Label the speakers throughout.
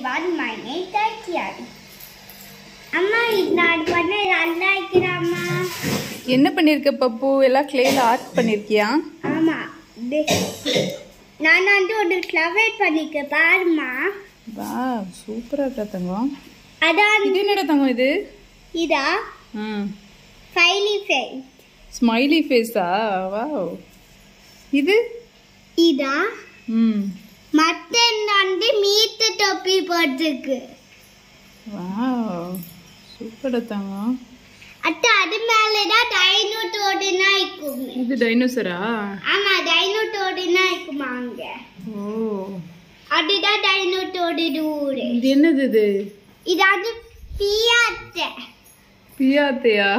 Speaker 1: everyone, my name is Tatian. அம்மா இது நான் பண்ண நல்லா இருக்கிறாம்மா
Speaker 2: என்ன பண்ணிருக்க பப்பு எல்லாம் கிளேல ஆர்ட் பண்ணிருக்கியா
Speaker 1: ஆமா இது- நான் வந்து ஒரு ஃப்ளவர் பண்ணிக்க பாருமா
Speaker 2: வா சூப்பரா இருக்கா தங்கம்
Speaker 1: அதான்
Speaker 2: இது என்னடா தங்கம் இது
Speaker 1: இதா
Speaker 2: ம்
Speaker 1: ஃபைலி ஃபேஸ்
Speaker 2: ஸ்மைலி ஃபேஸா வாவ் இது
Speaker 1: இதா
Speaker 2: ம்
Speaker 1: மட்டன் வந்து மீத்து தொப்பி போட்டிருக்கு
Speaker 2: வாவ் சூப்பரா தங்கம்
Speaker 1: அத்தை அது மேலதான் டைனோட்டோடுனா இருக்குமே
Speaker 2: இது டைனோசரா
Speaker 1: ஆமா டைனோட்டோடுனா இருக்குமா அங்க
Speaker 2: ஓ
Speaker 1: அதுதான் டைனோட்டோடு ஊரு
Speaker 2: இது என்னது இது
Speaker 1: இது அது பியாத்தை
Speaker 2: பியாத்தையா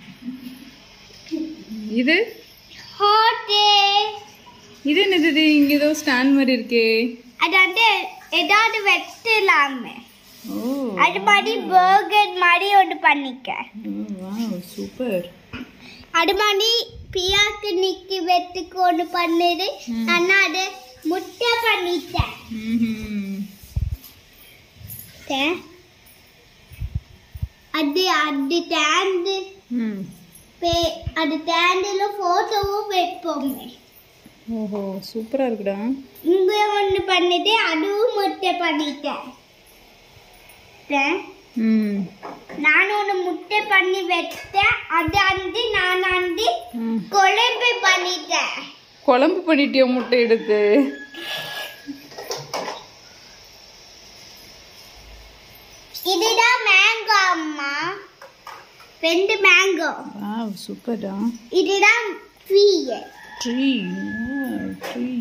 Speaker 2: இது
Speaker 1: ஹோட்டே
Speaker 2: இது என்னது இது இங்க ஏதோ ஸ்டாண்ட் மாதிரி இருக்கே
Speaker 1: அது வந்து ஏதாவது வெட்டலாமே
Speaker 2: ஓ
Speaker 1: அது மாதிரி பர்கர் மாதிரி ஒன்று பண்ணிக்க
Speaker 2: வாவ் சூப்பர்
Speaker 1: அது மாதிரி பியாக்கு நிக்கி வெட்டுக்கு ஒன்று பண்ணுது
Speaker 2: ம்.
Speaker 1: ஆனா அது முட்டை பண்ணிட்டேன்
Speaker 2: ம்ஹும்.
Speaker 1: தே. அது அது டேண்டு
Speaker 2: ம்
Speaker 1: பே- அது டேண்டில் ஃபோட்டோவும் வைப்போமே
Speaker 2: ஓஹோ சூப்பரா இருக்குடா
Speaker 1: இங்க ஒன்று பண்ணிட்டு அதுவும் முட்டை பண்ணிட்டேன் தே.
Speaker 2: ம்
Speaker 1: நான் ஒன்று முட்டை பண்ணி வச்சேன் அது வந்து நான் வந்து
Speaker 2: ம்.
Speaker 1: குழம்பு பண்ணிட்டேன்
Speaker 2: குழம்பு பண்ணிட்டியா முட்டை எடுத்து
Speaker 1: இதுதான் மேங்கோ அம்மா ரெண்டு மேங்கோ
Speaker 2: வாவ் சூப்பர்டா
Speaker 1: இதுதான் ட்ரீ
Speaker 2: ட்ரீ ட்ரீ